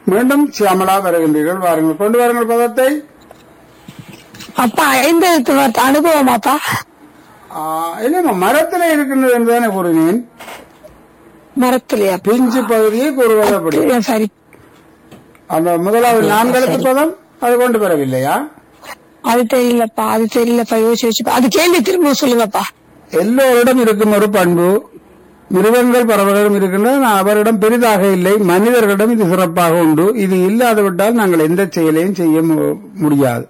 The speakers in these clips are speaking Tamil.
மீண்டும் சியாமலா வருகின்றீர்கள் வாருங்கள் கொண்டு வாருங்கள் பதத்தை அப்பா ஐந்து எழுத்து வார்த்தை அனுபவம் அப்பா ஆ, இல்லைம்மா மரத்துல இருக்கின்றது என்றுதானே கூறினேன் மரத்துலயா பிஞ்சு பகுதியை கூறுவது அப்படி சரி அந்த முதலாவது நான்கெழுத்து பதம் அது கொண்டு வரவில்லையா அது தெரியலப்பா அது தெரியலப்பா யோசிச்சு யோசிச்சுப்பா அது கேள்வி திரும்ப சொல்லுங்கப்பா எல்லோரிடம் இருக்கும் ஒரு பண்பு மிருகங்கள் பறவைகளும் இருக்கின்றன அவரிடம் பெரிதாக இல்லை மனிதர்களிடம் இது சிறப்பாக உண்டு இது இல்லாது விட்டால் நாங்கள் எந்த செயலையும் செய்ய மு- முடியாது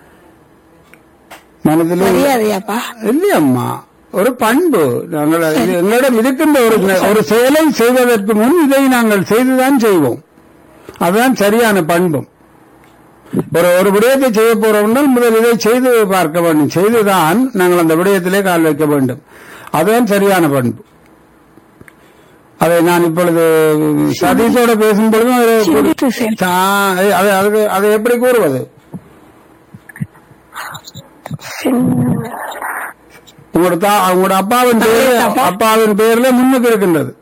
மனதிலே மரியாதையாப்பா இல்லையம்மா ஒரு பண்பு நாங்கள் இது எங்களிடம் இருக்கின்ற ஒரு ஒரு செயலை செய்வதற்கு முன் இதை நாங்கள் செய்துதான் செய்வோம் அதுதான் சரியான பண்பும் ஒரு ஒரு விடயத்தை செய்ய போறோம்னால் முதல் இதை செய்து பார்க்க வேண்டும் செய்துதான் நாங்கள் அந்த விடயத்திலே கால் வைக்க வேண்டும் அதுதான் சரியான பண்பு அதை நான் இப்பொழுது சதீஷோட பேசும் பொழுதும் அதை சிந்தித்து செயல். ஆ, அது அதுக்கு அதை எப்படி கூறுவது உங்களோட தா உங்களோட அப்பாவின் பேரு அப்பாவின் பேர்ல முன்னுக்கு இருக்கின்றது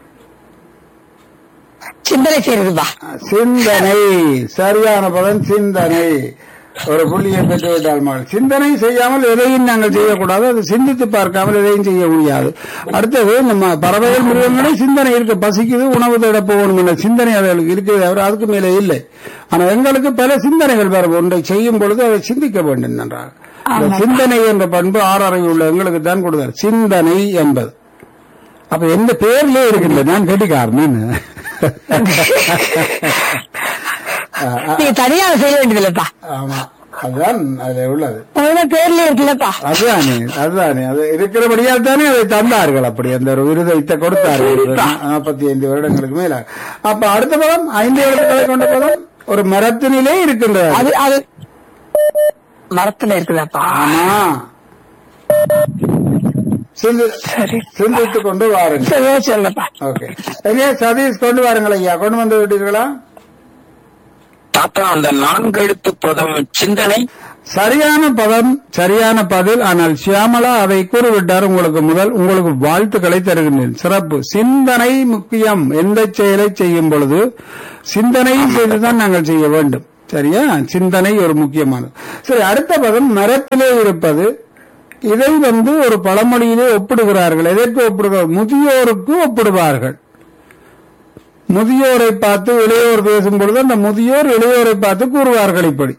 சிந்தனை செய்யறதுப்பா சிந்தனை சரியான பதம் சிந்தனை ஒரு புள்ளியை பெற்றுவிட்டால் மகள் சிந்தனை செய்யாமல் எதையும் நாங்கள் செய்யக்கூடாது அது சிந்தித்து பார்க்காமல் எதையும் செய்ய முடியாது அடுத்தது நம்ம பறவைகள் மிருகங்களே சிந்தனை இருக்கு பசிக்குது உணவு தேட போகணும் என்ற சிந்தனை அவர்களுக்கு இருக்குது அவர் அதுக்கு மேலே இல்லை ஆனா எங்களுக்கு பல சிந்தனைகள் வரும் ஒன்றை செய்யும் பொழுது அதை சிந்திக்க வேண்டும் நன்றாக இந்த சிந்தனை என்ற பண்பு ஆறறிவு உள்ள எங்களுக்கு தான் கொடுத்தார் சிந்தனை என்பது அப்ப எந்த பேர்லயே இருக்கின்ற நான் கெட்டிக்காரன் நீங்க தனியா அதை செய்ய வேண்டியதில்லப்பா ஆமா அதுதான் அதுல உள்ளது உங்களோட பேர்ல இருக்குல்லப்பா அதுதானே அதுதானே அது இருக்கிறபடியால் தானே அதை தந்தார்கள் அப்படி அந்த ஒரு விருதை கொடுத்தார்கள் நாற்பத்தி ஐந்து வருடங்களுக்கு மேல அப்ப அடுத்த பதம் ஐந்து எழுத்துக்களை கொண்ட பதம் ஒரு மரத்தினிலே இருக்கின்றது அது அது மரத்துல இருக்குதாப்பா ஆமா சிந்து சரி சிந்தித்துக் கொண்டு வாருங்கள் சரி யோசிச்சல்லப்பா ஓகே எங்கே சதீஷ் கொண்டு வாருங்கள் ஐயா கொண்டு வந்து விட்டீர்களா தாத்தா அந்த நான்கு எழுத்து பதம் சிந்தனை சரியான பதம் சரியான பதில் ஆனால் சியாமலா அதை கூறிவிட்டார் உங்களுக்கு முதல் உங்களுக்கு வாழ்த்துக்களை தருகின்றேன் சிறப்பு சிந்தனை முக்கியம் எந்த செயலை செய்யும் பொழுது சிந்தனை செய்துதான் நாங்கள் செய்ய வேண்டும் சரியா சிந்தனை ஒரு முக்கியமானது சரி அடுத்த பதம் மரத்திலே இருப்பது இதை வந்து ஒரு பழமொழியிலே ஒப்பிடுகிறார்கள் எதற்கு ஒப்பிடுகிறார் முதியோருக்கு ஒப்பிடுவார்கள் முதியோரை பார்த்து இளையோர் பேசும் பொழுது அந்த முதியோர் இளையோரை பார்த்து கூறுவார்கள் இப்படி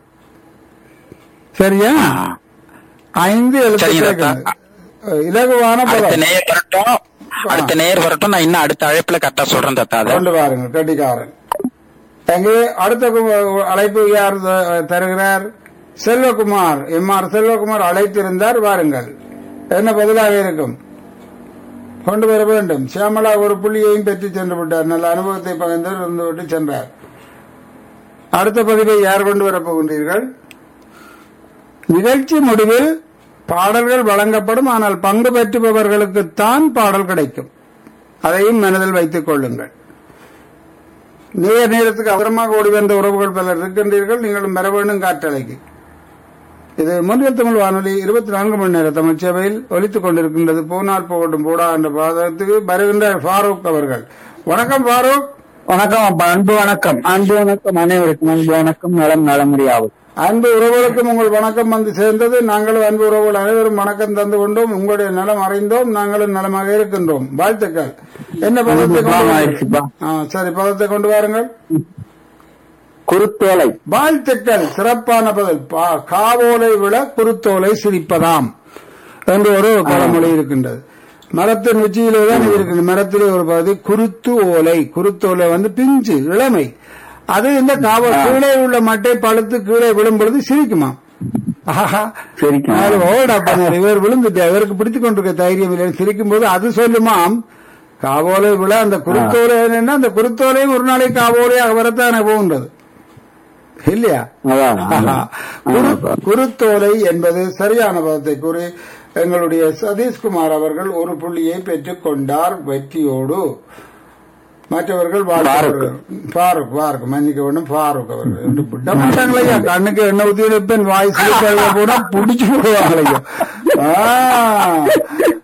சரியா ஐந்து எழுத்துக்கள் சரிங்க, இருக்கிறது. இலகுவான அடுத்த பதம் நேயர் வரட்டும் அடுத்த நேயர் வரட்டும் நான் இன்னும் அடுத்த அழைப்புல கரெக்டா சொல்றேன் தாத்தா அதை கொண்டு பாருங்கள் கட்டிக்காரன் எங்கே அடுத்த கு- அழைப்பு யார் த- தருகிறார் செல்வகுமார் எம் ஆர் செல்வகுமார் அழைத்திருந்தார் வாருங்கள் என்ன பதிலாக இருக்கும் கொண்டு வர வேண்டும் சியாமலா ஒரு புள்ளியையும் பெற்று சென்று விட்டார் நல்ல அனுபவத்தை பகிர்ந்து இருந்து விட்டு சென்றார் அடுத்த பதிவை யார் கொண்டு வரப் போகின்றீர்கள் நிகழ்ச்சி முடிவில் பாடல்கள் வழங்கப்படும் ஆனால் பங்கு பெற்றுபவர்களுக்குத்தான் பாடல் கிடைக்கும் அதையும் மனதில் வைத்துக் கொள்ளுங்கள் நேர நேரத்துக்கு அவசரமாக ஓடி வந்த உறவுகள் பலர் இருக்கின்றீர்கள் நீங்களும் வர வேண்டும் காற்றலைக்கு இது முன்னில் தமிழ் வானொலி இருபத்தி நான்கு மணி நேர தமிழ் சேவையில் ஒலித்துக் கொண்டிருக்கின்றது போனால் போகட்டும் போடா என்ற பாதத்துக்கு வருகின்ற ஃபாரூக் அவர்கள் வணக்கம் ஃபாரூக் வணக்கம் அப்பா அன்பு வணக்கம் அன்பு வணக்கம் அனைவருக்கும் அன்பு வணக்கம் நலம் நலமுடியாவது அன்பு உறவுகளுக்கும் உங்கள் வணக்கம் வந்து சேர்ந்தது நாங்களும் அன்பு உறவுகள் அனைவரும் வணக்கம் தந்து கொண்டோம் உங்களுடைய நலம் அறிந்தோம் நாங்களும் நலமாக இருக்கின்றோம் வாழ்த்துக்கள் என்ன பதத்தை கொண்டு பாவம் வாருங்கள்? ஆயிடுச்சுப்பா. ஆ, சரி பதத்தை கொண்டு வாருங்கள் குருத்தோலை வாழ்த்துக்கள் சிறப்பான பதில் பா- காவோலை விட குருத்தோலை சிரிப்பதாம் என்று ஒரு பழமொழி இருக்கின்றது மரத்தின் உச்சியிலே தான் இது இருக்கின்றது மரத்திலே ஒரு பகுதி குருத்து ஓலை குருத்தோலை வந்து பிஞ்சு இளமை அது இந்த காவ கீழே உள்ள மட்டை பழுத்து கீழே விழும் பொழுது சிரிக்குமா ஆஹா சிரிக்கும். அது ஓடா பண்ணார் இவர் விழுந்துட்டு இவருக்கு பிடித்துக் கொண்டிருக்க தைரியம் இல்லை சிரிக்கும் போது அது சொல்லுமாம் காவோலை விழா அந்த குருத்தோலை என்னன்னா அந்த குருத்தோலையும் ஒரு நாளைக்கு காவோலையாக வரத்தானே போகின்றது இல்லையா அதான். குரு- குருத்தோலை என்பது சரியான பதத்தை கூறி எங்களுடைய சதீஷ்குமார் அவர்கள் ஒரு புள்ளியை பெற்றுக் கொண்டார் வெற்றியோடு மற்றவர்கள் வாழ்த்துகிறார்கள். ஃபாரூக் ஃபாரூக் மன்னிக்க வேண்டும் ஃபாரூக் அவர்கள் என்று விட மாட்டாங்களையா கண்ணுக்கு எண்ணெய் ஊத்தி வைப்பேன் வாய் சிலிப்பாக கூட புடிச்சு விடுவாங்களையா ஆ,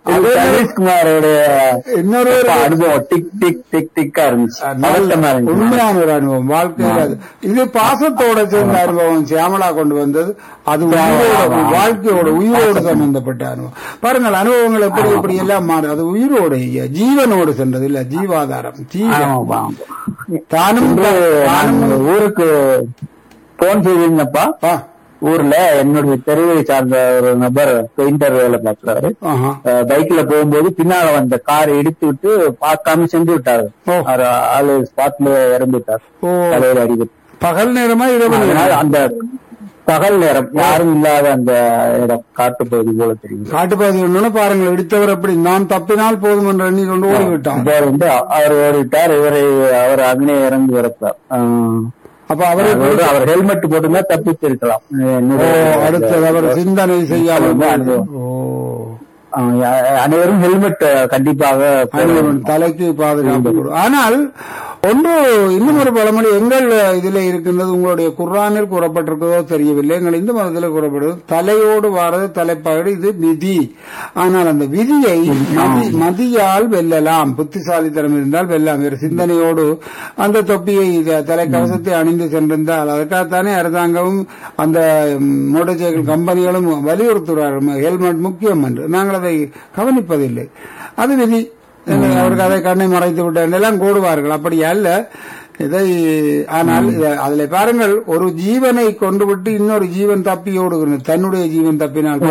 அதே நேரம் சதீஷ்குமாரோடைய இன்னொரு ஒரு- அனுபவம் டிக் டிக் டிக் டிக்கா இருந்துச்சு நல்ல பதட்டமா இருந்துச்சு உண்மையான ஒரு அனுபவம் வாழ்க்கையில் அது இது பாசத்தோட சேர்ந்த அனுபவம் சியாமலா கொண்டு வந்தது அது உயிரோட வாழ்க்கையோட உயிரோடு சம்பந்தப்பட்ட அனுபவம் பாருங்கள் அனுபவங்கள் எப்படி எப்படி எல்லாம் மாறும் அது உயிரோட ஐயா, ஜீவனோடு சென்றது இல்ல ஜீவாதாரம் ஜீவன் ஆமாப்பா. தானும் வந்து தானும் நான் ஊருக்கு போன் செய்திருந்தப்பா ஆ, ஊர்ல என்னுடைய தெருவை சார்ந்த ஒரு நபர் பெயிண்டர் வேலை பார்க்கிறாரு ஆஹா. அஹ் பைக்ல போகும்போது பின்னால வந்த காரை இடித்து விட்டு பார்க்காம சென்று விட்டாரு ஓ. அவர் ஆளு ஸ்பாட்ல இறந்துட்டார் ஓ தலையில அடிபட்டு பகல் நேரமா இரவு அதனால நேரமா? அந்த பகல் நேரம் யாரும் இல்லாத அந்த இடம் காட்டுப்பகுதி போல தெரியும் காட்டுப்பாதை ஒண்ணு பாருங்கள் இடித்தவர் அப்படி நான் தப்பினால் போதும் என்று எண்ணி கொண்டு ஓடிவிட்டான் இப்போ வந்து அவர் ஓடிட்டார் இவரை அவர் அங்கனே இறங்கி வரப்பார் அப்ப அவரை அவரோட அவர் ஹெல்மெட் போட்டுருந்தா தப்பிச்சிருக்கலாம் ஓ அடுத்தது அவர் சிந்தனை செய்யாமல் அது ஓ அஹ் அனைவரும் ஹெல்மெட் கண்டிப்பாக போட அணிவன் வேண்டும். தலைக்கு பாதுகாப்பு கொடு. ஆனால் ஒன்று இன்னும் ஒரு பழமொழி எங்கள் இதில் இருக்கின்றது உங்களுடைய குர்ஆனில் கூறப்பட்டிருக்கிறதோ தெரியவில்லை எங்கள் இந்து மதத்தில் கூறப்படுவது தலையோடு வாரது தலைப்பாடு இது விதி ஆனால் அந்த விதியை மதி மதியால் வெல்லலாம் புத்திசாலித்தனம் இருந்தால் வெல்லலாம் வேறு சிந்தனையோடு அந்த தொப்பியை த- தலைக்கவசத்தை அணிந்து சென்றிருந்தால் அதற்காகத்தானே அரசாங்கமும் அந்த மோட்டார் சைக்கிள் கம்பெனிகளும் வலியுறுத்துகிறார்கள் ஹெல்மெட் முக்கியம் என்று நாங்கள் அதை கவனிப்பதில்லை அது விதி என்ன, அவருக்கு அதை கண்ணை மறைத்து விட்டார் எல்லாம் கூடுவார்கள் அப்படி அல்ல இதை ஆனால் இத- அதில் பாருங்கள் ஒரு ஜீவனை கொண்டு விட்டு இன்னொரு ஜீவன் தப்பி ஓடுகிறது தன்னுடைய ஜீவன் தப்பினால்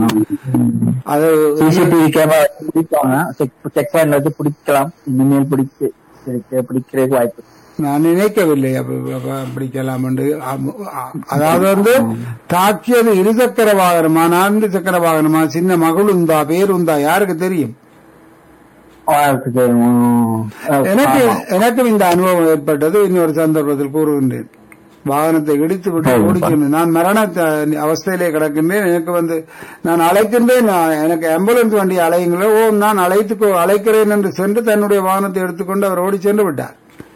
அது சிசிடிவி கேமரா பிடிப்பாங்க செக் செக் பாயிண்ட்ல வச்சு பிடிக்கலாம் இனிமேல் பிடிச்சு பிடிக்க- பிடிக்கிறதுக்கு வாய்ப்பு இருக்கு. நான் நினைக்கவில்லை அப்ப- அப்ப பிடிக்கலாம் என்று அம்- அ- அதாவது வந்து தாக்கியது இருசக்கர வாகனமா நான்கு சக்கர வாகனமா சின்ன மகளுந்தா பேருந்தா யாருக்கு தெரியும் வாய்ப்பு தெரியும். எனக்கு ஆமா. எனக்கும் இந்த அனுபவம் ஏற்பட்டது இன்னொரு சந்தர்ப்பத்தில் கூறுகின்றேன் வாகனத்தை இடித்து விட்டு சரிப்பா. ஓடிக்கின்றேன் நான் மரண த- அவஸ்தையிலே கிடக்கின்றேன் எனக்கு வந்து நான் அழைக்கின்றேன் நான் எனக்கு ஆம்புலன்ஸ் வண்டி அலையுங்களோ ஓ நான் அழைத்து அழைக்கிறேன் என்று சென்று தன்னுடைய வாகனத்தை எடுத்துக்கொண்டு அவர் ஓடி சென்று விட்டார்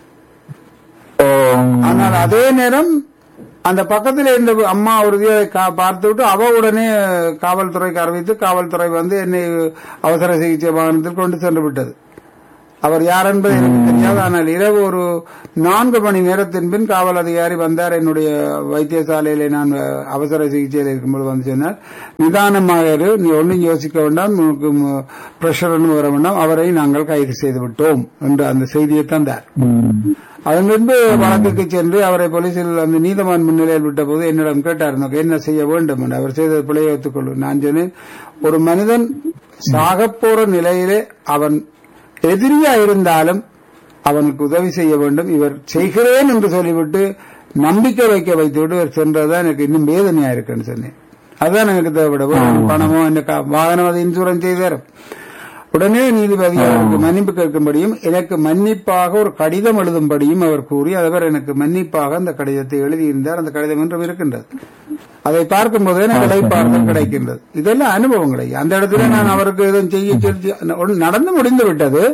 ஓ, ஆனால் அதே நேரம் அந்த பக்கத்தில் இருந்த அம்மா உறுதியை பார்த்து விட்டு அவ உடனே காவல்துறைக்கு அறிவித்து காவல்துறை வந்து என்னை அவசர சிகிச்சை வாகனத்தில் கொண்டு சென்று விட்டது அவர் யார் என்பது எனக்கு தெரியாது ஆனால் இரவு ஒரு நான்கு மணி நேரத்தின் பின் காவல் அதிகாரி வந்தார் என்னுடைய வைத்தியசாலையில நான் அவசர சிகிச்சையில் இருக்கும்போது வந்து சொன்னார் நிதானமாக இரு நீ ஒன்றும் யோசிக்க வேண்டாம் உனக்கு பிரஷர் ஒன்றும் வர வேண்டாம் அவரை நாங்கள் கைது செய்து விட்டோம் என்று அந்த செய்தியை தந்தார் ம். அதன் பின்பு வழக்குக்கு சென்று அவரை போலீசில் அந்த நீதவான் முன்னிலையில் விட்ட போது என்னிடம் கேட்டார் "உனக்கு என்ன செய்ய வேண்டும் என்று அவர் செய்த பிழையை ஒத்துக்கொள்ளும் நான் சொன்னேன் ஒரு மனிதன் சாகப் போற நிலையிலே அவன் எதிரியா இருந்தாலும் அவனுக்கு உதவி செய்ய வேண்டும் இவர் செய்கிறேன் என்று சொல்லிவிட்டு நம்பிக்கை வைக்க வைத்துவிட்டு இவர் சென்றதுதான் எனக்கு இன்னும் வேதனையா இருக்குன்னு சொன்னேன் அதுதான் எனக்கு தேவைப்படும் பணமோ என்ன கா- வாகனம் அது இன்சூரன்ஸ் செய்து தரும் உடனே நீதிபதி அவருக்கு மன்னிப்பு கேட்கும்படியும் எனக்கு மன்னிப்பாக ஒரு கடிதம் எழுதும்படியும் அவர் கூறி அவர் எனக்கு மன்னிப்பாக அந்த கடிதத்தை எழுதியிருந்தார் அந்த கடிதம் என்றும் இருக்கின்றது அதை பார்க்கும்போது எனக்கு இடைப்பாறுதல் கிடைக்கின்றது இதெல்லாம் அனுபவங்களை அந்த இடத்துல நான் அவருக்கு எதுவும் செய்ய சொல்லி ஒண்ணு நடந்து முடிந்து விட்டது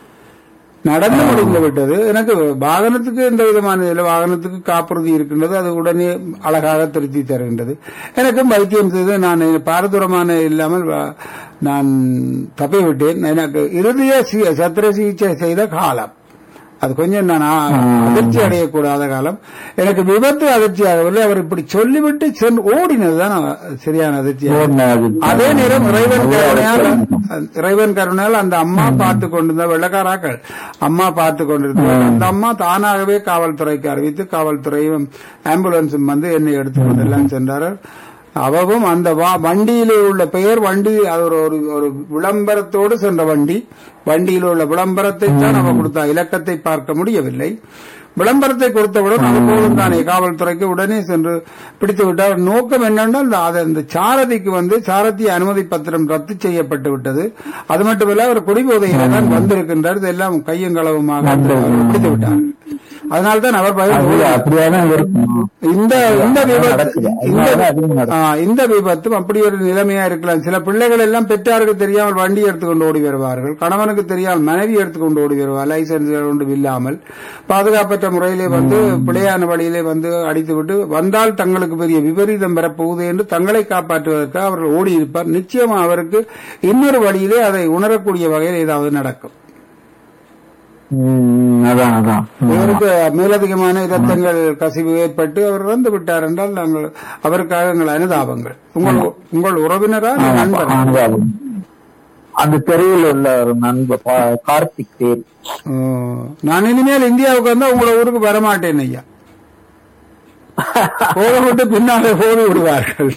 நடந்து முடிந்து விட்டது எனக்கு வாகனத்துக்கு எந்த விதமான இதில் வாகனத்துக்கு காப்புறுதி இருக்கின்றது அது உடனே அழகாக திருத்தி தருகின்றது எனக்கும் வைத்தியம் செய்து நான் பாரதூரமான இல்லாமல் வா- நான் தப்பி விட்டேன் எனக்கு இறுதிய சி- சத்திர சிகிச்சை செய்த காலம் அது கொஞ்சம் நான் ஆ- அதிர்ச்சி அடையக்கூடாத காலம் எனக்கு விபத்து அதிர்ச்சி ஆகவில்லை அவர் இப்படி சொல்லிவிட்டு சென்று ஓடினதுதான் நான் சரியான அதிர்ச்சி ஓடினது. அதே நேரம் இறைவன் கருணையால் இறைவன் கருணையால் அந்த அம்மா பார்த்து கொண்டிருந்த வெள்ளக்காராக்கள் அம்மா பார்த்து கொண்டிருந்தார் அந்த அம்மா தானாகவே காவல்துறைக்கு அறிவித்து காவல்துறையும் ஆம்புலன்ஸும் வந்து என்னை எடுத்துக்கொண்டு எல்லாம் சென்றார்கள் அவவும் அந்த வா- வண்டியிலே உள்ள பெயர் வண்டி அது ஒரு ஒரு ஒரு விளம்பரத்தோடு சென்ற வண்டி வண்டியில் உள்ள விளம்பரத்தை தான் அவ கொடுத்தா இலக்கத்தை பார்க்க முடியவில்லை விளம்பரத்தை கொடுத்தவுடன் அது போதும் தானே காவல்துறைக்கு உடனே சென்று பிடித்து விட்டார் நோக்கம் என்னென்றால் அந்த- அது அந்த சாரதிக்கு வந்து சாரதி அனுமதி பத்திரம் ரத்து செய்யப்பட்டு விட்டது அது மட்டுமல்ல அவர் குடிபோதையில தான் வந்திருக்கின்றார் இதெல்லாம் கையும் களவுமாக பிடித்து விட்டார் அதனால்தான் அவர் பயம் அது அப்படியாதான் இருக்கும் இந்த இந்த விபத்து நடக்குது. இந்த அதனால அதுவும் நடக்குது. ஆ, இந்த விபத்தும் அப்படி ஒரு நிலைமையா இருக்கலாம் சில பிள்ளைகள் எல்லாம் பெற்றாருக்கு தெரியாமல் வண்டி எடுத்துக்கொண்டு ஓடி வருவார்கள் கணவனுக்கு தெரியாமல் மனைவி எடுத்துக்கொண்டு ஓடி வருவார் லைசன்ஸ் கொண்டு இல்லாமல் பாதுகாப்பற்ற முறையிலே வந்து பிழையான வழியிலே வந்து அடித்துவிட்டு வந்தால் தங்களுக்கு பெரிய விபரீதம் பெறப்போகுது என்று தங்களை காப்பாற்றுவதற்காக அவர்கள் ஓடி இருப்பார் நிச்சயமா அவருக்கு இன்னொரு வழியிலே அதை உணரக்கூடிய வகையில் ஏதாவது நடக்கும் ம், அதான் அதான் இவருக்கு மேலதிகமான இரத்தங்கள் கசிவு ஏற்பட்டு அவர் இறந்து விட்டார் என்றால் நாங்கள் அவருக்காக எங்கள் அனுதாபங்கள் உங்கள் உங்கள் உறவினரா இல்ல நண்பரா அனுபவம். அந்த தெருவில் உள்ள ஒரு நண்பர் பா- கார்த்திக் பேர் ஓ, நான் இனிமேல் இந்தியாவுக்கு வந்தா உங்களை ஊருக்கு வரமாட்டேன் ஐயா போக விட்டு பின்னாலே போடி விடுவார்கள்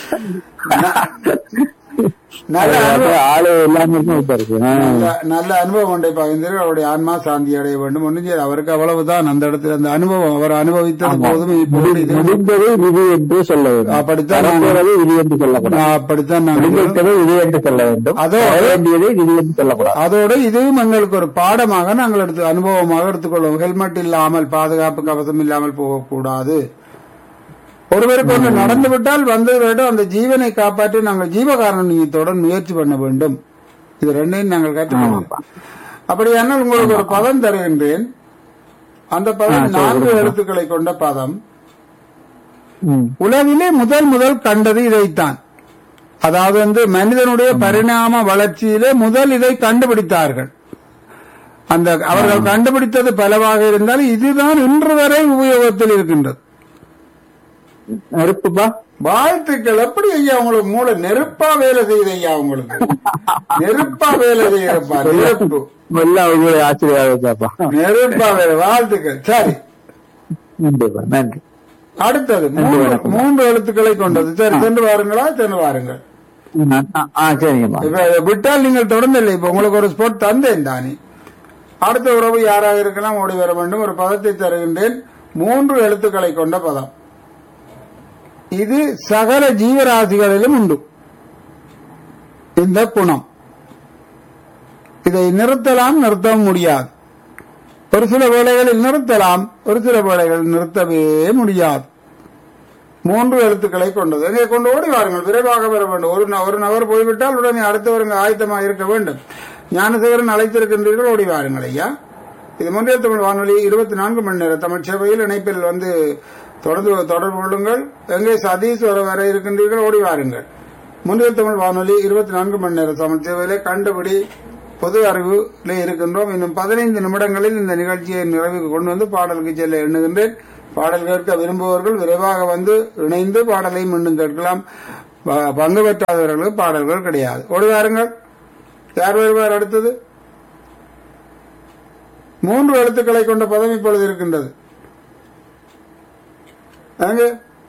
நல்ல அனுபவம் ஆளு எல்லாமே இருக்கு நல்ல- நல்ல அனுபவம் ஒன்றை பகிர்ந்தீர்கள் அவருடைய ஆன்மா சாந்தி அடைய வேண்டும் ஒன்றும் செய்யாது. அவருக்கு அவ்வளவுதான் அந்த இடத்துல அந்த அனுபவம் அவர் அனுபவித்தது போதும் இப்போது இது- முடிந்தது இது என்று சொல்ல வேண்டும் அப்படித்தான் நடந்தது இது என்று சொல்லக்கூடாது நான் அப்படித்தான் நான் முடிந்தது இது என்று சொல்ல வேண்டும் அதோ- வர வேண்டியது இது என்று சொல்லக்கூடாது அதோடு இதுவும் எங்களுக்கு ஒரு பாடமாக நாங்கள் எடுத்து அனுபவமாக எடுத்துக்கொள்வோம் ஹெல்மெட் இல்லாமல் பாதுகாப்பு கவசம் இல்லாமல் போகக்கூடாது ஒருவருக்கு ஒன்று நடந்து விட்டால் வந்து வேண்டும் அந்த ஜீவனை காப்பாற்றி நாங்கள் ஜீவகாரணத்துடன் முயற்சி பண்ண வேண்டும் இது ரெண்டையும் நாங்கள் கற்றுக்கொள்வோம் அப்படியானால் உங்களுக்கு ஒரு பதம் தருகின்றேன் அந்த பதம் நான்கு எழுத்துக்களை கொண்ட பதம் ம். உலகிலே முதல் முதல் கண்டது இதைத்தான் அதாவது வந்து மனிதனுடைய பரிணாம வளர்ச்சியிலே முதல் இதை கண்டுபிடித்தார்கள் அந்த அவர்கள் கண்டுபிடித்தது பலவாக இருந்தால் இதுதான் இன்று வரை உபயோகத்தில் இருக்கின்றது நெருப்புப்பா வாழ்த்துக்கள் எப்படி ஐயா உங்களுக்கு மூளை நெருப்பா வேலை செய்யுது ஐயா உங்களுக்கு நெருப்பா வேலை செய்யறப்பா நெருப்பு எல்லாம் உங்களை ஆச்சரியாப்பா நெருப்பா வேலை வாழ்த்துக்கள் சரி நன்றிப்பா நன்றி அடுத்தது மூன்று மூன்று எழுத்துக்களை கொண்டது சரி சென்று வாருங்களா சென்று வாருங்கள் ஆ, ஆ சரிங்கப்பா இப்ப இதை விட்டால் நீங்கள் தொடர்ந்து இல்லை இப்ப உங்களுக்கு ஒரு ஸ்போர்ட் தந்தேன் தானே அடுத்த உறவு யாராக இருக்கலாம் ஓடி வர வேண்டும் ஒரு பதத்தை தருகின்றேன் மூன்று எழுத்துக்களை கொண்ட பதம் இது சகல ஜீவராசிகளிலும் உண்டு இந்த குணம் இதை நிறுத்தலாம் நிறுத்தவும் முடியாது ஒரு சில வேளைகளில் நிறுத்தலாம் ஒரு சில வேளைகளில் நிறுத்தவே முடியாது மூன்று எழுத்துக்களை கொண்டது இங்கே கொண்டு ஓடி வாருங்கள் விரைவாக வர வேண்டும் ஒரு ந- ஒரு நபர் போய்விட்டால் உடனே அடுத்தவருங்க ஆயத்தமாக இருக்க வேண்டும் ஞானசேகரன் அழைத்திருக்கின்றீர்கள் ஓடி வாருங்கள் ஐயா இது முந்தைய தமிழ் வானொலி இருபத்தி நான்கு மணி நேர தமிழ் சேவையில் இணைப்பில் வந்து தொடர்ந்து தொடர்பு கொள்ளுங்கள் எங்கே சதீஷ் வர வர இருக்கின்றீர்கள் ஓடி வாருங்கள் முந்தைய தமிழ் வானொலி இருபத்தி நான்கு மணி நேர தமிழ் சேவையிலே கண்டுபிடி பொது அறிவுல இருக்கின்றோம் இன்னும் பதினைந்து நிமிடங்களில் இந்த நிகழ்ச்சியை நிறைவுக்கு கொண்டு வந்து பாடலுக்கு செல்ல எண்ணுகின்றேன் பாடல் கேட்க விரும்புபவர்கள் விரைவாக வந்து இணைந்து பாடலை மீண்டும் கேட்கலாம் ப- பங்கு பெற்றாதவர்களுக்கு பாடல்கள் கிடையாது ஓடி வாருங்கள் யார் வருவார் அடுத்தது மூன்று எழுத்துக்களை கொண்ட பதம் இப்பொழுது இருக்கின்றது அங்கே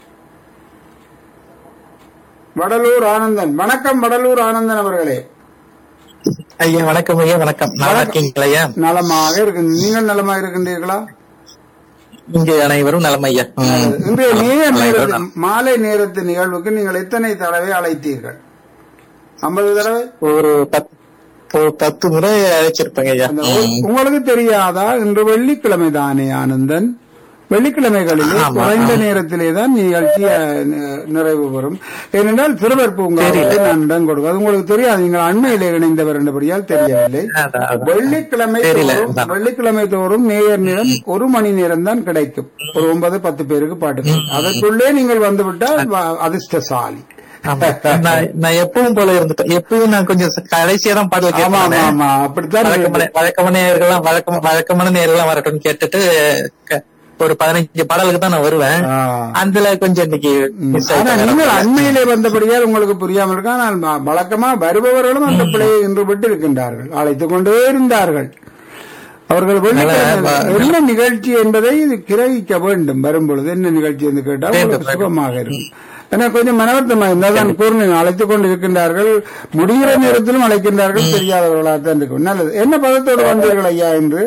வடலூர் ஆனந்தன் வணக்கம் வடலூர் ஆனந்தன் அவர்களே ஐயா வணக்கம் ஐயா வணக்கம் நல்லா இருக்கீங்களா ஐயா நலமாக இருக்கு நீங்கள் நலமாக இருக்கின்றீர்களா இங்க அனைவரும் நலம் ஐயா ம். இன்றைய நேர அனைவரும் நேரத்து நலம். மாலை நேரத்து நிகழ்வுக்கு நீங்கள் எத்தனை தடவை அழைத்தீர்கள் ஐம்பது தடவை ஒரு பத்து ஒரு பத்து முறை அழைச்சிருப்பேங்க ஐயா அந்த ம். உங்களுக்கு தெரியாதா இன்று வெள்ளிக்கிழமை தானே ஆனந்தன் வெள்ளிக்கிழமைகளிலே ஆமா, குறைந்த ஆமா. நேரத்திலே தான் நிகழ்ச்சி அஹ், நி- நிறைவு பெறும் ஏனென்றால் சிறுவர் பூங்காவுக்கு நான் இடம் கொடுக்கும் அது உங்களுக்கு தெரியாது நீங்கள் அண்மையிலே இணைந்தவர் என்றபடியால் தெரியவில்லை அதான், அதான். வெள்ளிக்கிழமை தெரியல, தோறும் அதான். வெள்ளிக்கிழமை தோறும் நேயர் நேரம் ஒரு மணி நேரம் தான் கிடைக்கும் ஒரு ஒன்பது பத்து பேருக்கு பாட்டு அதற்குள்ளே நீங்கள் வந்துவிட்டால் வ- அதிர்ஷ்டசாலி ஆமா. நான் நான் எப்பவும் போல இருந்துட்டேன் எப்பவும் நான் கொஞ்சம் கடைசியா தான் பாடல் ஆமா ஆமா கேட்பேன் ஆமா அப்படித்தான் வழக்கமான வழக்கமான நேர்கள்லாம் வழக்கம் வழக்கமான நேர்கள்லாம் வரட்டும்னு கேட்டுட்டு க- ஒரு பதினஞ்சு பாடலுக்கு தான் நான் வருவேன் ஆ. அதுல கொஞ்சம் இன்னைக்கு மிஸ் ஆனா நீங்கள் அண்மையிலே வந்தபடியால் உங்களுக்கு புரியாமல் இருக்க ஆனால் வ- வழக்கமா வருபவர்களும் அந்த பிள்ளையை இன்று விட்டு இருக்கின்றார்கள் அழைத்துக் கொண்டே இருந்தார்கள் அவர்கள் வெள்ளிக்கிழமை என்ன நிகழ்ச்சி என்பதை இது கிரகிக்க வேண்டும் வரும்பொழுது என்ன நிகழ்ச்சி என்று கேட்டால் வேண்டும், உங்களுக்கு சுகமாக இருக்கும் எனக்கு கொஞ்சம் மனவர்த்தமா இருந்தால் தான் கூறினேன் அழைத்துக் கொண்டு இருக்கின்றார்கள் முடிகிற நேரத்திலும் அழைக்கின்றார்கள் தெரியாதவர்களாக தான் இருக்கும் நல்லது என்ன பதத்தோடு வந்தீர்கள் ஐயா என்று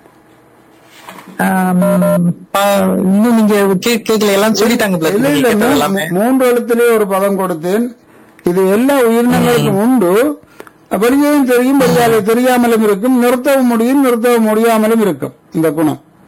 ஆம், பா- இன்னும் நீங்க கே- கேக்கல எல்லாம் சொல்லிட்டாங்க போல இல்ல இருக்கு. இல்ல கேட்டது மூ- எல்லாமே மூன்று எழுத்திலே ஒரு பதம் கொடுத்தேன் இது எல்லா உயிரினங்களுக்கும் உண்டு வெளியும் தெரியும் வெளியால தெரியாமலும் இருக்கும் நிறுத்தவும் முடியும் நிறுத்தவும் முடியாமலும் இருக்கும் இந்த குணம்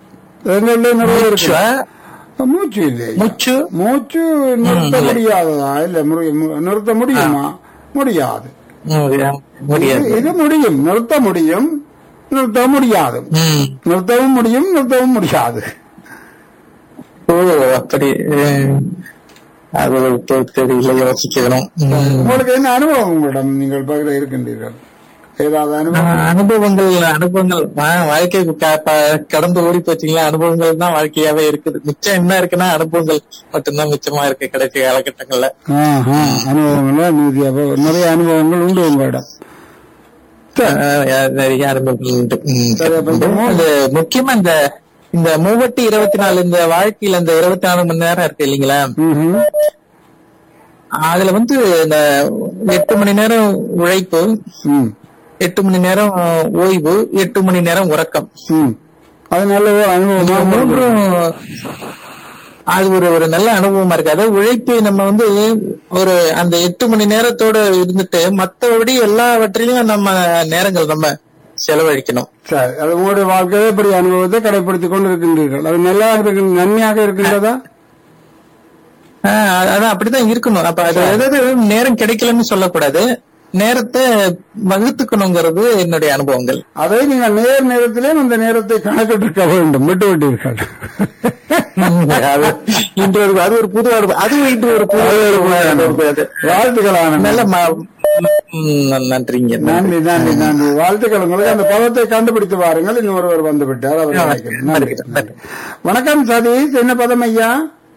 எங்கள்ல நிறைய இருக்கு மூச்சா? மூச்சு இல்லை முச்சு மூச்சு நிறுத்த முடியாததா இல்ல முடி- மு- நிறுத்த முடியுமா முடியாது ம், முடியாது இது- இது முடியும் நிறுத்த முடியும் நிறுத்த முடியாது ம். நிறுத்தவும் முடியும் நிறுத்தவும் முடியாது ஓ அப்படி ம். அது ஒரு தெ- தெரியல யோசிக்கணும் ம். உங்களுக்கு என்ன அனுபவம் உங்களிடம் நீங்கள் பகுதியில் இருக்கின்றீர்கள் ஏதாவது அனுபவம் ஆஹ் அனுபவங்கள் அனுபவங்கள் ஆஹ் வாழ்க்கை க- ப- கடந்து ஓடி போச்சுங்களா அனுபவங்கள் தான் வாழ்க்கையாவே இருக்குது மிச்சம் என்ன இருக்குன்னா அனுபவங்கள் மட்டும்தான் மிச்சமா இருக்கு கடைசி காலகட்டங்கள்ல ஆஹா, அனுபவங்கள் நீதி அப்ப நிறைய அனுபவங்கள் உண்டு உங்களிடம் ஆஹ் நிறைய அனுபவங்கள் உண்டு ம். சரி, அப்ப இந்த மூ- அது முக்கியமா இந்த இந்த மூவட்டி இருபத்தி நாலு இந்த வாழ்க்கையில இந்த இருபத்தி நாலு மணி நேரம் இருக்கு இல்லைங்களா ம்ஹும். அதுல வந்து இந்த எட்டு மணி நேரம் உழைப்பு ம், எட்டு மணி நேரம் ஓய்வு எட்டு மணி நேரம் உறக்கம் ம். அது நல்ல ஒரு அனுபவமா இது மூன்றும் அது ஒரு ஒரு நல்ல அனுபவமா இருக்கு அதாவது உழைப்பு நம்ம வந்து ஒரு அந்த எட்டு மணி நேரத்தோட இருந்துட்டு மத்தபடி எல்லாவற்றிலையும் நம்ம நேரங்கள் நம்ம செலவழிக்கணும் சரி அது உங்களுடைய வாழ்க்கையை இப்படி அனுபவத்தை கடைபிடித்துக் கொண்டு இருக்கின்றீர்கள் அது நல்லா இருக்கு நன்மையாக இருக்கின்றதா ஆஹ் அது- அதான் அப்படிதான் இருக்கணும் அப்ப அது அதாவது நேரம் கிடைக்கலன்னு சொல்லக்கூடாது நேரத்தை வகுத்துக்கணுங்கிறது என்னுடைய அனுபவங்கள் அதை நீங்கள் நேர் நேரத்திலே அந்த நேரத்தை கணக்கிட்டிருக்க வேண்டும் விட்டு விட்டீர்கள் அது இன்று ஒரு அது ஒரு புது அனுபவம் அதுவும் இன்று ஒரு புது அனுபவம் அது. வாழ்த்துக்களான நல்ல ம- ம், நன்றிங்க நன்றி நன்றி நன்றி வாழ்த்துக்கள் உங்களுக்கு அந்த பதத்தை கண்டுபிடித்து வாருங்கள் இன்னும் ஒருவர் வந்து விட்டார் அவர் ஆ, நினைக்கிறேன். நன்றி நன்றி. நன்றி. வணக்கம் சதீஷ் என்ன பதம் ஐயா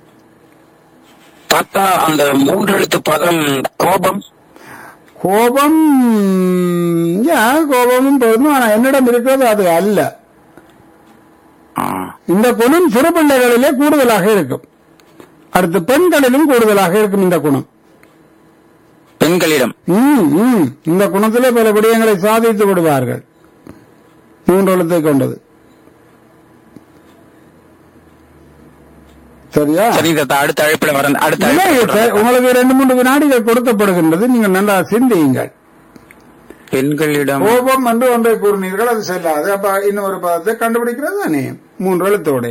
தாத்தா அந்த மூன்று எழுத்து பதம் கோபம் கோபம் யா கோபமும் போதும் ஆனா என்னிடம் இருக்கிறது அது அல்ல ஆ, இந்த குணம் சிறு பிள்ளைகளிலே கூடுதலாக இருக்கும் அடுத்து பெண்களிலும் கூடுதலாக இருக்கும் இந்த குணம் பெண்களிடம் ம், ம். இந்த குணத்திலே பல விடயங்களை சாதித்து விடுவார்கள் மூன்று எழுத்தை கொண்டது சரியா சரி தாத்தா அடுத்த அழைப்புல வர அடுத்த இல்லை, அழைப்புல சார், உங்களுக்கு ரெண்டு மூன்று வினாடிகள் கொடுக்கப்படுகின்றது நீங்கள் நல்லா சிந்தியுங்கள் பெண்களிடம் கோபம் என்று ஒன்றை கூறினீர்கள் அது செல்லாது அப்ப இன்னொரு பதத்தை கண்டுபிடிக்கிறது தானே மூன்று எழுத்தோட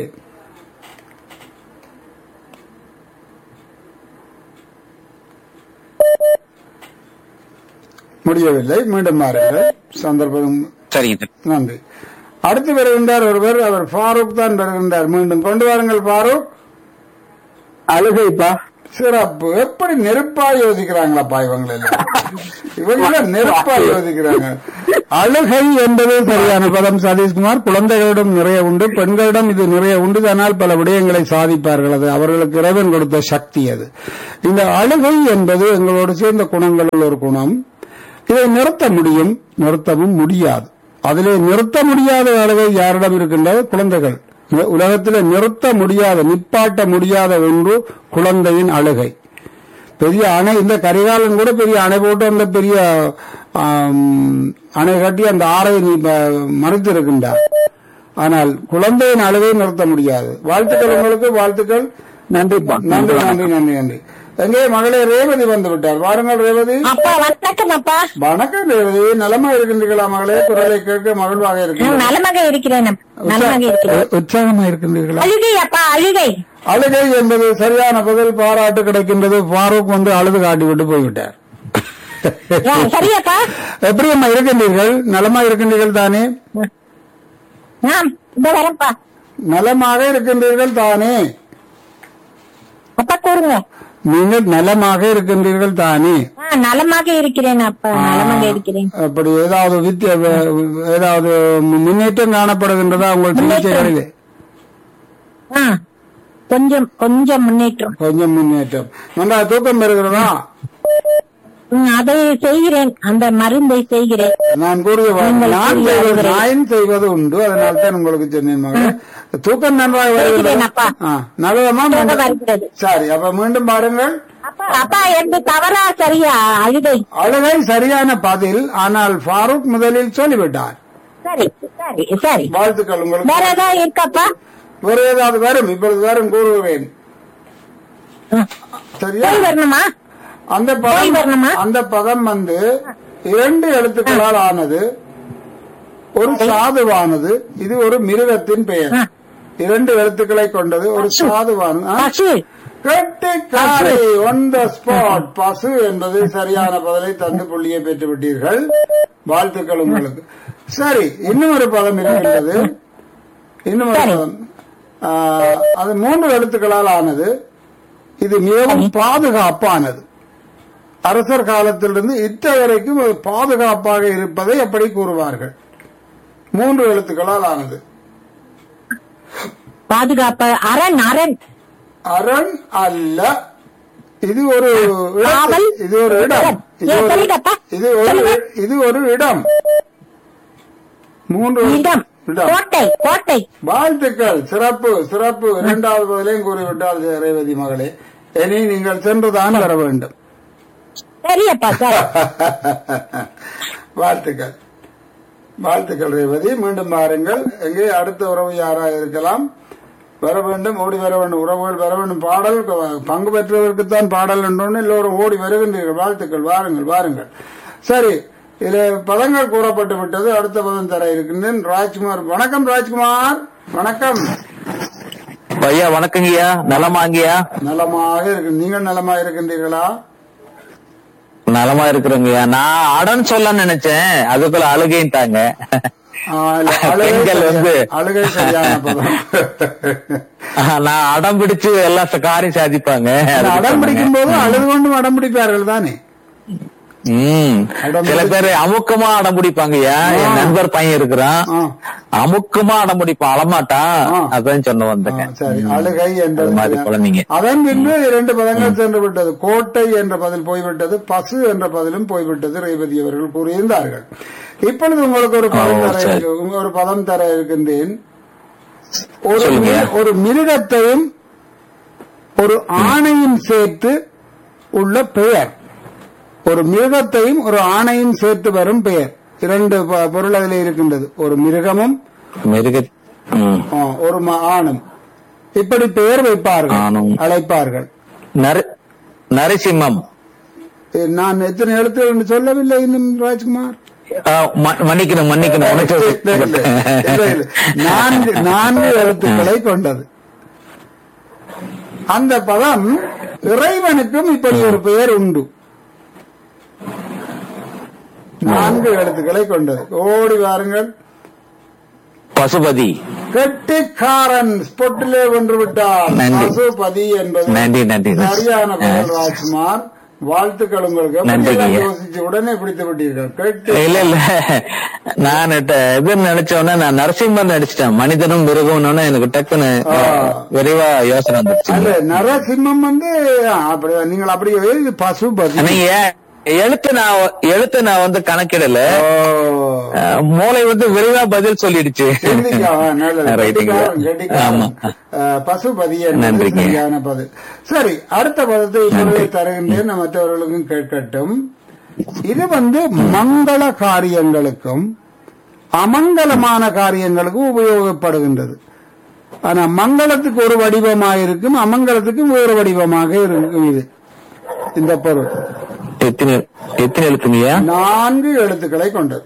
முடியவில்லை மீண்டும் பாருங்கள் சந்தர்ப்பம் சரிங்க தாத்தா. நன்றி அடுத்து வருகின்றார் ஒருவர் அவர் ஃபாரூக் தான் வருகின்றார் மீண்டும் கொண்டு வாருங்கள் ஃபாரூக் அழுகைப்பா சிறப்பு எப்படி நெருப்பா யோசிக்கிறாங்களாப்பா இவங்க எல்லாம் இவங்க நெருப்பா யோசிக்கிறாங்க அழுகை என்பது சரியான பதம் சதீஷ்குமார் குழந்தைகளிடம் நிறைய உண்டு பெண்களிடம் இது நிறைய உண்டு ஆனால் பல விடயங்களை சாதிப்பார்கள் அது அவர்களுக்கு இறைவன் கொடுத்த சக்தி அது இந்த அழுகை என்பது எங்களோடு சேர்ந்த குணங்களில் ஒரு குணம் இதை நிறுத்த முடியும் நிறுத்தவும் முடியாது அதிலே நிறுத்த முடியாத அழுகை யாரிடம் இருக்கின்றது குழந்தைகள் உ- உலகத்திலே நிறுத்த முடியாத நிப்பாட்ட முடியாத ஒன்று குழந்தையின் அழுகை பெரிய அணை இந்த கரிகாலன் கூட பெரிய அணை போட்டு அந்த பெரிய ஆம், அணை கட்டி அந்த ஆறை நீ மறைத்து இருக்கின்றார் ஆனால் குழந்தையின் அழுகை நிறுத்த முடியாது வாழ்த்துக்கள் உங்களுக்கு வாழ்த்துக்கள் நன்றிப்பா நன்றி நன்றி நன்றி நன்றி எங்கே மகளே ரேவதி வந்து விட்டார் வாருங்கள் ரேவதி அப்பா வணக்கம் அப்பா வணக்கம் ரேவதி நலமா இருக்கின்றீர்களா மகளே குரலை கேட்க மகிழ்வாக நான் இருக்கின்றீர்கள் நலமாக இருக்கிறேன் அப்பா. நலமாக இருக்கிறேன் உற்சா- உற்சாகமா இருக்கின்றீர்களா அழுகை அப்பா அழுகை அழுகை என்பது சரியான பதில் பாராட்டு கிடைக்கின்றது ஃபாரூக் வந்து அழுது காட்டி விட்டு போய்விட்டார் ஆ, சரியாப்பா எப்படி அம்மா இருக்கின்றீர்கள் நலமா இருக்கின்றீர்கள் தானே ஆ இந்த வரேன்ப்பா நலமாக இருக்கின்றீர்கள் தானே அப்பா கூறுங்க நீங்கள் நலமாக இருக்கின்றீர்கள் தானே ஆ நலமாக இருக்கிறேன் அப்பா நலமாக இருக்கிறேன் அப்படி ஏதாவது வித்திய ஏதாவது முன்னேற்றம் காணப்படுகின்றதா உங்கள் சிகிச்சைகளிலே ஆ கொஞ்சம் கொஞ்சம் முன்னேற்றம் கொஞ்சம் முன்னேற்றம் நல்லா தூக்கம் பெறுகிறதா ம், அதை செய்கிறேன் அந்த மருந்தை செய்கிறேன் நான் கூறிய வார்த்தை, நீங்கள் நான் கூறிய செய்வது அறிவுரை. நான் செய்வது உண்டு அதனால தான் உங்களுக்கு சொன்னேன் மகளே தூக்கம் நன்றாக வருகிறது செய்கிறேன் அப்பா. ஆ, நல்லதம்மா தூக்கம் மீண்டும்- வருகிறது. சரி அப்ப மீண்டும் பாருங்கள் அப்பா அப்பா என்று தவறா சரியா அழுகை அழுகை சரியான பதில் ஆனால் ஃபாரூக் முதலில் சொல்லிவிட்டார் சரி சரி சரி வாழ்த்துக்கள் உங்களுக்கு வேற ஏதாவது இருக்காப்பா வேறு ஏதாவது வரும் இப்பொழுது வரும் கூறுவேன் ஆ. சரியா போய் வரணுமா அந்த போய் பதம் வரணுமா? அந்த பதம் வந்து இரண்டு எழுத்துக்களால் ஆனது ஒரு சாதுவானது இது ஒரு மிருகத்தின் பெயர் ஆ. இரண்டு எழுத்துக்களை கொண்டது ஒரு சாதுவான் ஆ? பசு கெட்டிக்காரி on the spot பசு என்பது சரியான பதிலை தந்து புள்ளியை பெற்று விட்டீர்கள் வாழ்த்துக்கள் உங்களுக்கு சரி இன்னும் ஒரு பதம் இருக்கின்றது இன்னும் ஒரு பதம் ஆ, அது மூன்று எழுத்துக்களால் ஆனது இது மிகவும் பாதுகாப்பானது அரசர் காலத்திலிருந்து இத்த வரைக்கும் அது பாதுகாப்பாக இருப்பதை அப்படி கூறுவார்கள் மூன்று எழுத்துக்களால் ஆனது பாதுகாப்பு அரண் அரண் அரண் அல்ல இது ஒரு இடத்து- காவல்? இது ஒரு இடம் இது ஏன் ஒரு சொல்லுங்கப்பா. இது ஒரு இது ஒரு இடம் மூன்று இடம் இடம் கோட்டை கோட்டை வாழ்த்துக்கள் சிறப்பு சிறப்பு இரண்டாவது பதிலையும் கூறிவிட்டால் ரேவதி மகளே இனி நீங்கள் சென்றுதான் வர வேண்டும் சரியப்பா சார் வாழ்த்துக்கள் வாழ்த்துக்கள் ரேவதி மீண்டும் பாருங்கள் எங்கே அடுத்த உறவு யாரா இருக்கலாம் வர வேண்டும் ஓடி வர வேண்டும் உறவுகள் வர வேண்டும் பாடல் பங்கு பெற்றவருக்குத்தான் பாடல் என்றொன்னு எல்லோரும் ஓடி வருகின்றீர்கள் வாழ்த்துக்கள் வாருங்கள் வாருங்கள் சரி இதில் பதங்கள் கூறப்பட்டு விட்டது அடுத்த பதம் தர இருக்கின்றேன் ராஜ்குமார் வணக்கம் ராஜ்குமார் வணக்கம் ஐயா வணக்கங்கய்யா நலமாங்கய்யா நலமாக இருக்கு நீங்கள் நலமாக இருக்கின்றீர்களா நலமா இருக்கிறோங்கய்யா நான் அடன் சொல்ல நினைச்சேன் அதுக்குள்ள அழுகைன்ட்டாங்க ஆ, இல்ல, அழுகை பெண்கள் சரியா- வந்து அழுகை சரியான பதம் ஆஹ், நான் அடம் பிடிச்சு எல்லா ச- காரியம் சாதிப்பாங்க அந்த அடம் பிடிக்கும் போது அழுது கொண்டும் அடம் பிடிப்பார்கள் தானே ம் அடம் சில பேர் அமுக்கமா அடம் பிடிப்பாங்கய்யா என் ஆ. நண்பர் பையன் இருக்கிறான் ஆ. அமுக்கமா அடம் பிடிப்பான் அழமாட்டான் ஆ. அதான் சொன்ன ஆ, வந்தேங்க சரி ம். அழுகை அது மாதிரி என்பது குழந்தைங்க அதன் பின்பு இரண்டு பதங்கள் சென்று விட்டது கோட்டை என்ற பதில் போய்விட்டது பசு என்ற பதிலும் போய்விட்டது ரேவதி அவர்கள் கூறியிருந்தார்கள் இப்பொழுது உங்களுக்கு ஒரு பதம் ஓ, தர சரி. இருக்கு- உங்க ஒரு பதம் தர இருக்கின்றேன் ஒரு சொல்லுங்க. மி- ஒரு மிருகத்தையும் ஒரு ஆணையும் சேர்த்து உள்ள பெயர் ஒரு மிருகத்தையும் ஒரு ஆணையும் சேர்த்து வரும் பெயர் இரண்டு ப- பொருள் அதில் இருக்கின்றது ஒரு மிருகமும் மிருக ம். ஆ, ஒரு ம- ஆணும் இப்படி பெயர் வைப்பார்கள் ஆணும். அழைப்பார்கள் நர- நரசிம்மம் ஏ, நான் எத்தனை எழுத்து என்று சொல்லவில்லை இன்னும் ராஜ்குமார் ஆ, ம- மன்னிக்கணும் மன்னிக்கணும் இல்லை, இல்லை, உனக்கு இல்லை, இல்லை. நான்கு நான்கு எழுத்துக்களை கொண்டது அந்த பதம் இறைவனுக்கும் இப்படி ஒரு பெயர் உண்டு நான்கு எழுத்துக்களை கொண்டது ஓடி வாருங்கள் பசுபதி கெட்டிக்காரன் ஸ்பொட்டிலே வென்று விட்டார் நன்றி. பசுபதி என்பது நன்றி, நன்றி. சரியான பதில் ராஜ்குமார் வாழ்த்துக்கள் உங்களுக்கு நன்றி, அப்படியெல்லாம் ஐயா. யோசிச்சு உடனே பிடித்து விட்டீர்கள் கெட்டி இல்ல இல்ல நான் ட- இது நினைச்சோன்னே நான் நரசிம்மன் நடிச்சிட்டேன் மனிதனும் மிருகம்னு எனக்கு டக்குன்னு ஆ. விரைவா யோசனை வந்துருச்சு அல்ல நரசிம்மம் வந்து ஆ, அப்படி நீங்கள் அப்படி இது பசுபதி நீங்க எழுத்து நான் எழுத்து நான் வந்து கணக்கிடல ஓ. அஹ், மூளை வந்து விரைவா பதில் சொல்லிடுச்சு சிந்திக்கா, ஆ, நல்லது. ரைட்டுங்க. கெட்டிக்காரன், கெட்டிக்காரன். ஆமா ஆ, பசுபதி என்பது நன்றிங்க. சரியான பதில் சரி அடுத்த பதத்தை இப்பொழுது தருகின்றேன் நான் மற்றவர்களுக்கும் கேட்கட்டும் இது வந்து மங்கள காரியங்களுக்கும் அமங்கலமான காரியங்களுக்கும் உபயோகப்படுகின்றது ஆனா மங்களத்துக்கு ஒரு வடிவமாக இருக்கும் அமங்கலத்துக்கு வேறு வடிவமாக இருக்கும் இது இந்த பொருள் எத்தனை எத்தனை எழுத்துங்கய்யா நான்கு எழுத்துக்களை கொண்டது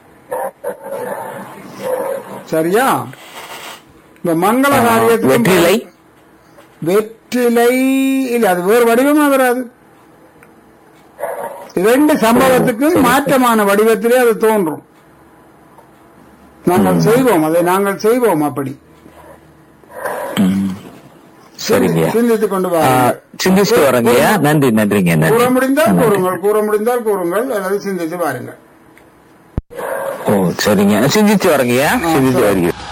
சரியா இந்த மங்கள காரியத்துக்கு வெற்றிலை வெற்றிலை இல்ல அது வேறு வடிவமா வராது இரண்டு சம்பவத்துக்கும் மாற்றமான வடிவத்திலே அது தோன்றும் நாங்கள் செய்வோம் அதை நாங்கள் செய்வோம் அப்படி சரிங்க சிந்தித்துக் கொண்டு ஆ, வாருங்கள் சிந்திச்சுட்டு வரேங்கய்யா நன்றி நன்றிங்க கூற நன்றி முடிந்தால் கூறுங்கள் கூற முடிந்தால் கூறுங்கள் அல்லது சிந்தித்து வாருங்கள் ஓ சரிங்க சிந்திச்சு வரேங்கய்யா ஆ, சிந்திச்சு சரி. வருகிறேன்